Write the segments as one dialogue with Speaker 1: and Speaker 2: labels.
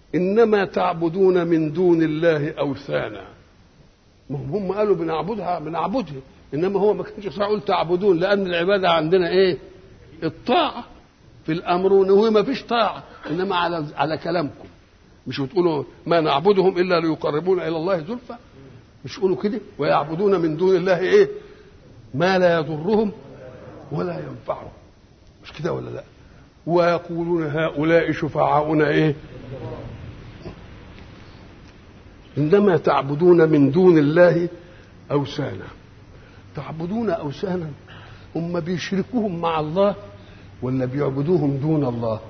Speaker 1: انما تعبدون من دون الله اوثانا ما هم هم قالوا بنعبدها بنعبدها انما هو ما كانش صح يقول تعبدون لان العباده عندنا ايه الطاعه في الامر وهو ما فيش طاعه انما على على كلامكم مش بتقولوا ما نعبدهم الا ليقربونا الى الله زلفى مش يقولوا كده ويعبدون من دون الله ايه ما لا يضرهم ولا ينفعهم مش كده ولا لا ويقولون هؤلاء شفعاؤنا ايه عندما تعبدون من دون الله اوثانا تعبدون اوثانا هم بيشركوهم مع الله ولا بيعبدوهم دون الله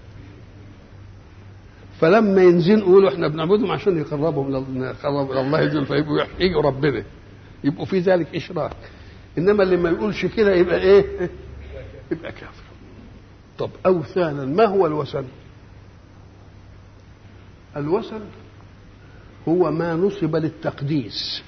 Speaker 1: فلما ينزلوا يقولوا احنا بنعبدهم عشان يقربهم يقربوا الى الله جل فيبقوا يحيوا ربنا يبقوا في ذلك اشراك انما اللي ما يقولش كده يبقى ايه يبقى كافر طب اوثانا ما هو الوثن الوثن هو ما نصب للتقديس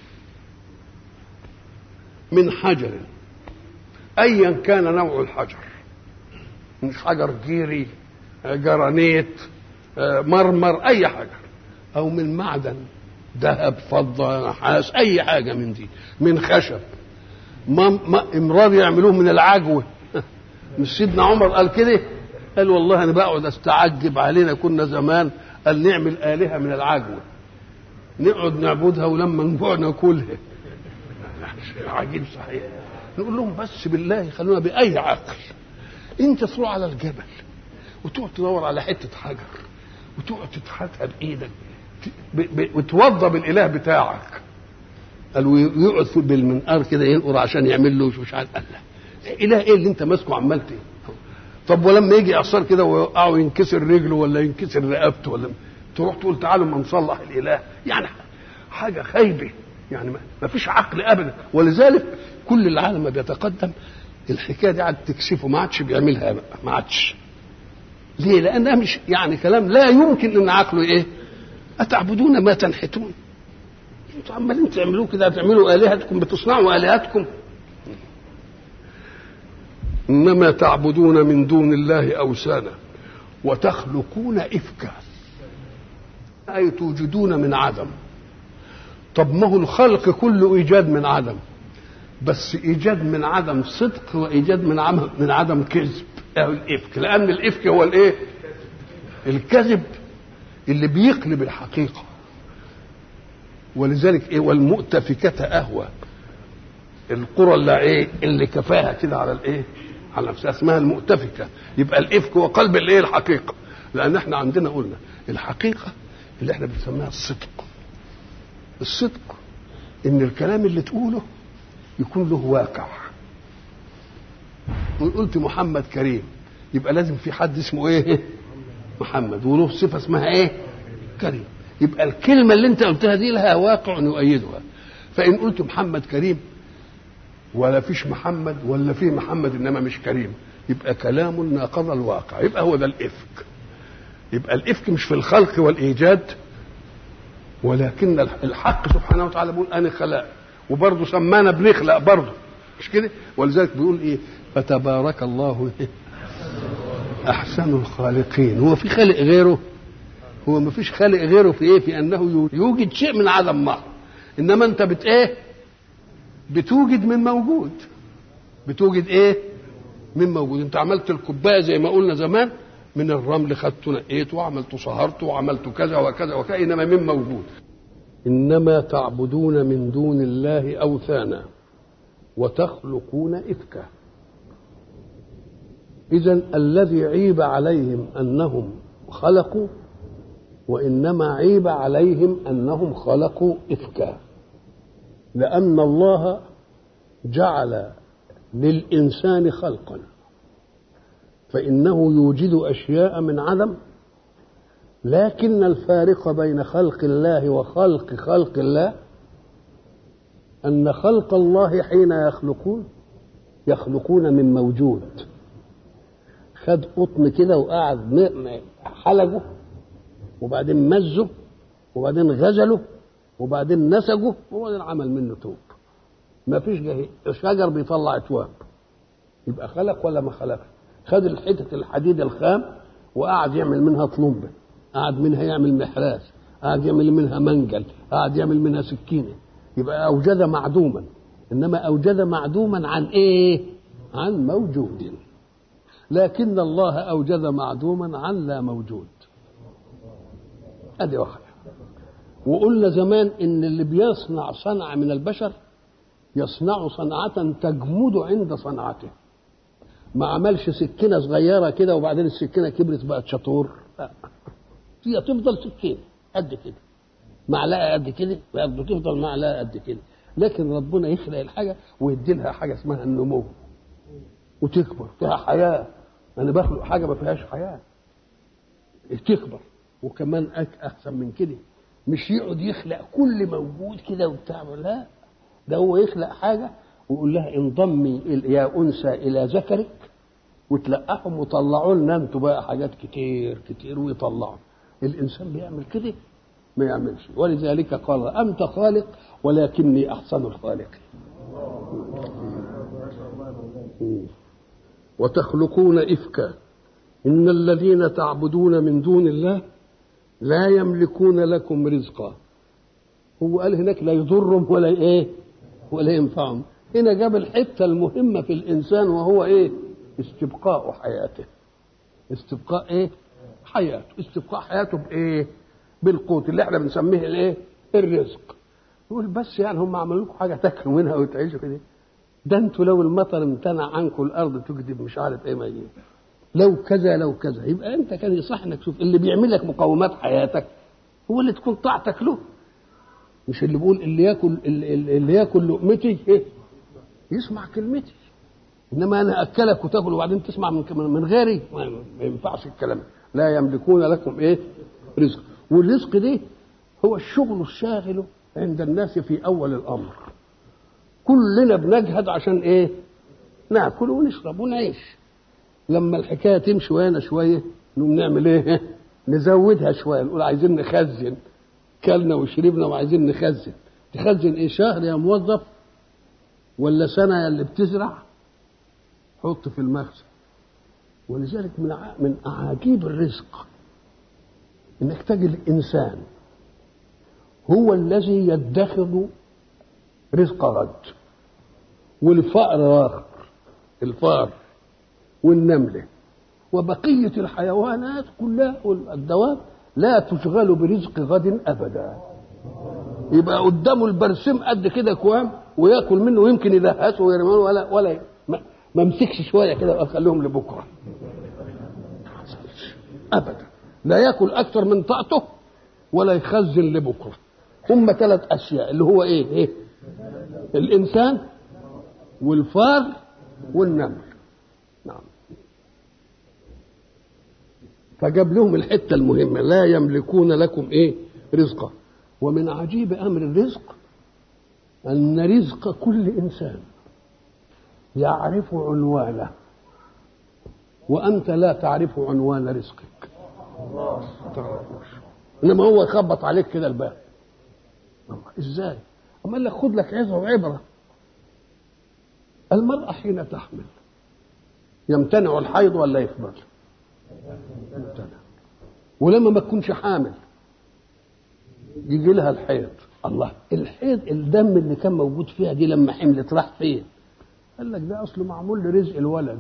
Speaker 1: من حجر ايا كان نوع الحجر من حجر جيري جرانيت مرمر اي حجر او من معدن ذهب فضه نحاس اي حاجه من دي من خشب ما ما امرار يعملوه من العجوه مش سيدنا عمر قال كده قال والله انا بقعد استعجب علينا كنا زمان قال نعمل الهه من العجوه نقعد نعبدها ولما نجوع ناكلها عجيب صحيح نقول لهم بس بالله خلونا باي عقل انت تروح على الجبل وتقعد تدور على حته حجر وتقعد تتحتها بايدك وتوضى بالاله بتاعك قال ويقعد بالمنقار كده ينقر عشان يعمل له مش عارف قال لا اله ايه اللي انت ماسكه عمال طب ولما يجي اعصار كده ويوقعه ينكسر رجله ولا ينكسر رقبته ولا تروح تقول تعالوا ما نصلح الاله يعني حاجه خايبه يعني ما فيش عقل ابدا ولذلك كل العالم ما بيتقدم الحكايه دي قعدت تكسفه ما عادش بيعملها بقى ما عادش ليه لانها مش يعني كلام لا يمكن ان عقله ايه اتعبدون ما تنحتون انتوا عمالين تعملوه كده تعملوا الهتكم بتصنعوا الهتكم انما تعبدون من دون الله اوثانا وتخلقون افكا اي توجدون من عدم طب ما هو الخلق كله ايجاد من عدم بس ايجاد من عدم صدق وايجاد من عدم من عدم كذب او الافك لان الافك هو الايه الكذب اللي بيقلب الحقيقه ولذلك ايه والمؤتفكة اهوى القرى اللي ايه اللي كفاها كده على الايه على نفسها اسمها المؤتفكة يبقى الافك هو قلب الايه الحقيقة لان احنا عندنا قلنا الحقيقة اللي احنا بنسميها الصدق الصدق ان الكلام اللي تقوله يكون له واقع قلت محمد كريم يبقى لازم في حد اسمه ايه محمد وله صفه اسمها ايه كريم يبقى الكلمه اللي انت قلتها دي لها واقع يؤيدها فان قلت محمد كريم ولا فيش محمد ولا في محمد انما مش كريم يبقى كلام ناقض الواقع يبقى هو ده الافك يبقى الافك مش في الخلق والايجاد ولكن الحق سبحانه وتعالى بيقول انا خلق وبرضه سمانا بنخلق برضه مش كده ولذلك بيقول ايه فتبارك الله احسن الخالقين هو في خالق غيره هو ما فيش خالق غيره في ايه في انه يوجد شيء من عدم ما انما انت بت ايه بتوجد من موجود بتوجد ايه من موجود انت عملت الكوبايه زي ما قلنا زمان من الرمل خدته نقيته وعملته صهرته وعملت كذا وكذا وكذا انما من موجود انما تعبدون من دون الله اوثانا وتخلقون افكا اذا الذي عيب عليهم انهم خلقوا وانما عيب عليهم انهم خلقوا افكا لان الله جعل للانسان خلقا فانه يوجد اشياء من عدم لكن الفارق بين خلق الله وخلق خلق الله ان خلق الله حين يخلقون يخلقون من موجود خد قطن كده وقعد حلقه وبعدين مزه وبعدين غزله وبعدين نسجه وبعدين عمل منه توب ما فيش شجر بيطلع تواب يبقى خلق ولا ما خلقش خد الحتة الحديد الخام وقعد يعمل منها طلمبة قعد منها يعمل محراث قعد يعمل منها منجل قعد يعمل منها سكينه يبقى اوجد معدوما انما اوجد معدوما عن ايه عن موجود لكن الله اوجد معدوما عن لا موجود ادي واحده وقلنا زمان ان اللي بيصنع صنعه من البشر يصنع صنعه تجمد عند صنعته ما عملش سكينه صغيره كده وبعدين السكينه كبرت بقت شطور لا هي تفضل سكينه قد كده معلقه قد كده برضه تفضل معلقه قد كده لكن ربنا يخلق الحاجه ويدي لها حاجه اسمها النمو وتكبر فيها حياه انا بخلق حاجه ما فيهاش حياه تكبر وكمان احسن من كده مش يقعد يخلق كل موجود كده وبتاع لا ده هو يخلق حاجه ويقول لها انضمي يا انثى الى ذكرك وتلقحهم وطلعوا لنا انتوا بقى حاجات كتير كتير ويطلعوا الانسان بيعمل كده ما يعملش ولذلك قال انت خالق ولكني احسن الخالقين وتخلقون افكا ان الذين تعبدون من دون الله لا يملكون لكم رزقا هو قال هناك لا يضرهم ولا ايه ولا ينفعهم هنا جاب الحته المهمه في الانسان وهو ايه استبقاء حياته استبقاء ايه حياته استبقاء حياته بايه بالقوت اللي احنا بنسميه الايه الرزق يقول بس يعني هم عملوا لكم حاجه تاكلوا منها وتعيشوا كده ده انتوا لو المطر امتنع عنكم الارض تكذب مش عارف ايه ما يجيب لو كذا لو كذا يبقى انت كان يصح انك تشوف اللي بيعمل لك مقومات حياتك هو اللي تكون طاعتك له مش اللي بيقول اللي ياكل اللي, اللي ياكل لقمتي ايه يسمع كلمتي انما انا اكلك وتاكل وبعدين تسمع من من غيري ما ينفعش الكلام لا يملكون لكم ايه رزق والرزق دي هو الشغل الشاغل عند الناس في اول الامر كلنا بنجهد عشان ايه ناكل ونشرب ونعيش لما الحكايه تمشي ويانا شويه نقوم نعمل ايه نزودها شويه نقول عايزين نخزن كلنا وشربنا وعايزين نخزن تخزن ايه شهر يا موظف ولا سنه يا اللي بتزرع حط في المخزن ولذلك من من اعاجيب الرزق انك تجد الانسان هو الذي يدخر رزق غد والفأر آخر الفار والنملة وبقية الحيوانات كلها والدواب لا تشغل برزق غد أبدا يبقى قدامه البرسيم قد كده كوام وياكل منه ويمكن يدهسه ويرميه ولا ولا ما امسكش شويه كده وقال خليهم لبكره ابدا لا ياكل اكثر من طاقته ولا يخزن لبكره هم ثلاث اشياء اللي هو ايه ايه الانسان والفار والنمل نعم فجاب لهم الحته المهمه لا يملكون لكم ايه رزقا ومن عجيب امر الرزق ان رزق كل انسان يعرف عنوانه وانت لا تعرف عنوان رزقك تعرفوش انما هو يخبط عليك كده الباب ازاي اما قال لك خد لك عظه وعبره المرأة حين تحمل يمتنع الحيض ولا يفضل يمتنع ولما ما تكونش حامل يجي لها الحيض الله الحيض الدم اللي كان موجود فيها دي لما حملت راح فين قال لك ده اصله معمول لرزق الولد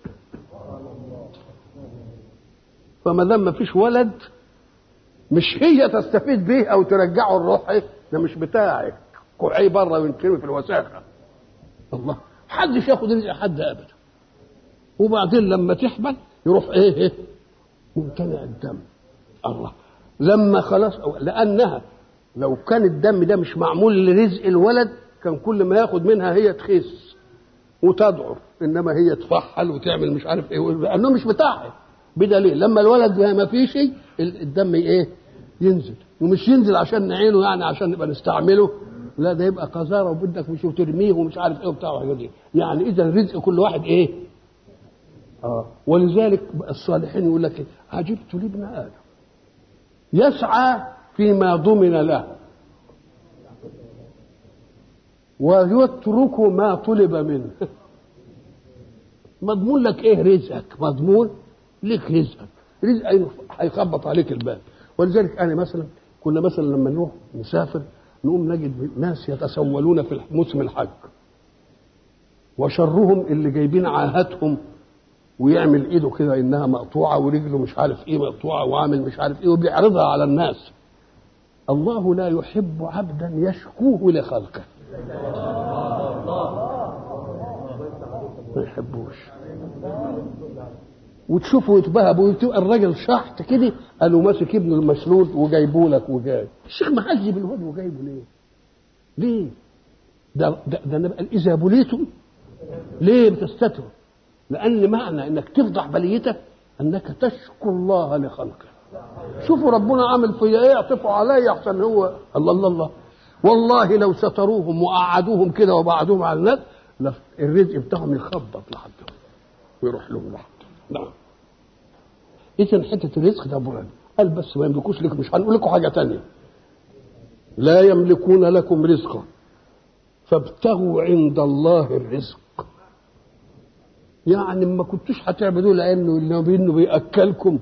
Speaker 1: فما دام ما فيش ولد مش هي تستفيد به او ترجعه الروح ده مش بتاعك كوعيه بره وينكرمي في الوساخه الله حدش ياخد رزق حد ابدا وبعدين لما تحمل يروح ايه ايه ممتنع الدم الله لما خلاص لانها لو كان الدم ده مش معمول لرزق الولد كان كل ما ياخد منها هي تخس وتضعف انما هي تفحل وتعمل مش عارف ايه لانه مش بتاعها بدليل لما الولد ما فيش الدم ايه ينزل ومش ينزل عشان نعينه يعني عشان نبقى نستعمله لا ده يبقى قذاره وبدك مش وترميه ومش عارف ايه وبتاع وحاجات دي يعني اذا رزق كل واحد ايه اه ولذلك الصالحين يقول لك عجبت لابن ادم يسعى فيما ضمن له ويترك ما طلب منه مضمون لك ايه رزقك مضمون لك رزقك رزق هيخبط عليك الباب ولذلك انا مثلا كنا مثلا لما نروح نسافر نقوم نجد ناس يتسولون في موسم الحج وشرهم اللي جايبين عاهاتهم ويعمل ايده كده انها مقطوعه ورجله مش عارف ايه مقطوعه وعامل مش عارف ايه وبيعرضها على الناس الله لا يحب عبدا يشكوه لخلقه ما يحبوش وتشوفوا يتبهبوا وتبقى الراجل شحت كده قالوا ماسك ابنه المشلول وجايبه لك وجاي الشيخ معذب الواد وجايبه ليه؟ ليه؟ ده ده, ده نبقى اذا بليتم ليه بتستتروا؟ لان معنى انك تفضح بليتك انك تشكو الله لخلقه شوفوا ربنا عامل فيا ايه يعطفوا عليا احسن هو الله الله الله والله لو ستروهم وقعدوهم كده وبعدوهم على الناس الرزق بتاعهم يخبط لحدهم ويروح لهم لحد نعم اذا حته الرزق ده برهان قال بس ما يملكوش لكم مش هنقول لكم حاجه تانية لا يملكون لكم رزقا فابتغوا عند الله الرزق يعني ما كنتوش هتعبدوه لانه انه بياكلكم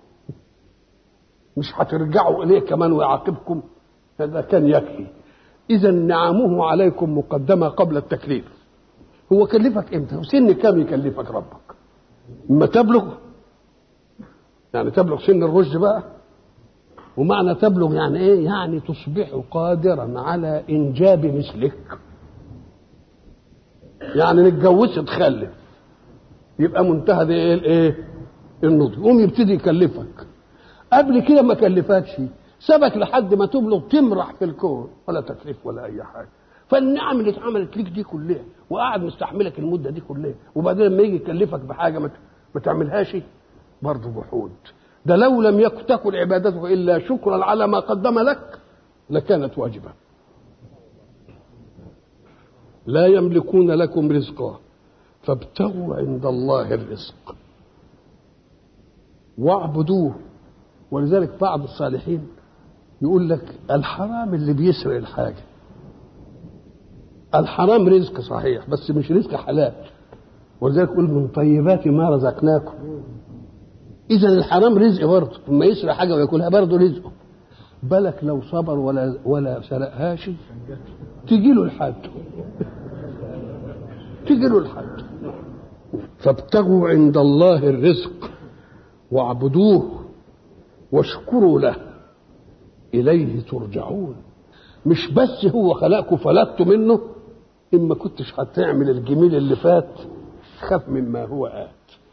Speaker 1: مش هترجعوا اليه كمان ويعاقبكم هذا كان يكفي اذا نعمه عليكم مقدمه قبل التكليف هو كلفك امتى وسن كام يكلفك ربك اما تبلغ يعني تبلغ سن الرشد بقى ومعنى تبلغ يعني ايه يعني تصبح قادرا على انجاب مثلك يعني نتجوزش تخلف يبقى منتهى ده ايه الايه النضج يقوم يبتدي يكلفك قبل كده ما كلفكش سبك لحد ما تبلغ تمرح في الكون ولا تكليف ولا اي حاجه فالنعم اللي اتعملت ليك دي كلها وقاعد مستحملك المده دي كلها وبعدين لما يجي يكلفك بحاجه ما تعملهاش برضه جحود ده لو لم يكن تكن عبادته الا شكرا على ما قدم لك لكانت واجبه لا يملكون لكم رزقا فابتغوا عند الله الرزق واعبدوه ولذلك بعض الصالحين يقول لك الحرام اللي بيسرق الحاجه الحرام رزق صحيح بس مش رزق حلال ولذلك يقول من طيبات ما رزقناكم اذا الحرام رزق برضه لما يسرق حاجه وياكلها برضه رزقه بالك لو صبر ولا ولا سرقهاش تجي له الحد تجي له الحد فابتغوا عند الله الرزق واعبدوه واشكروا له اليه ترجعون مش بس هو خلقكم فلتوا منه اما كنتش هتعمل الجميل اللي فات خاف مما هو آت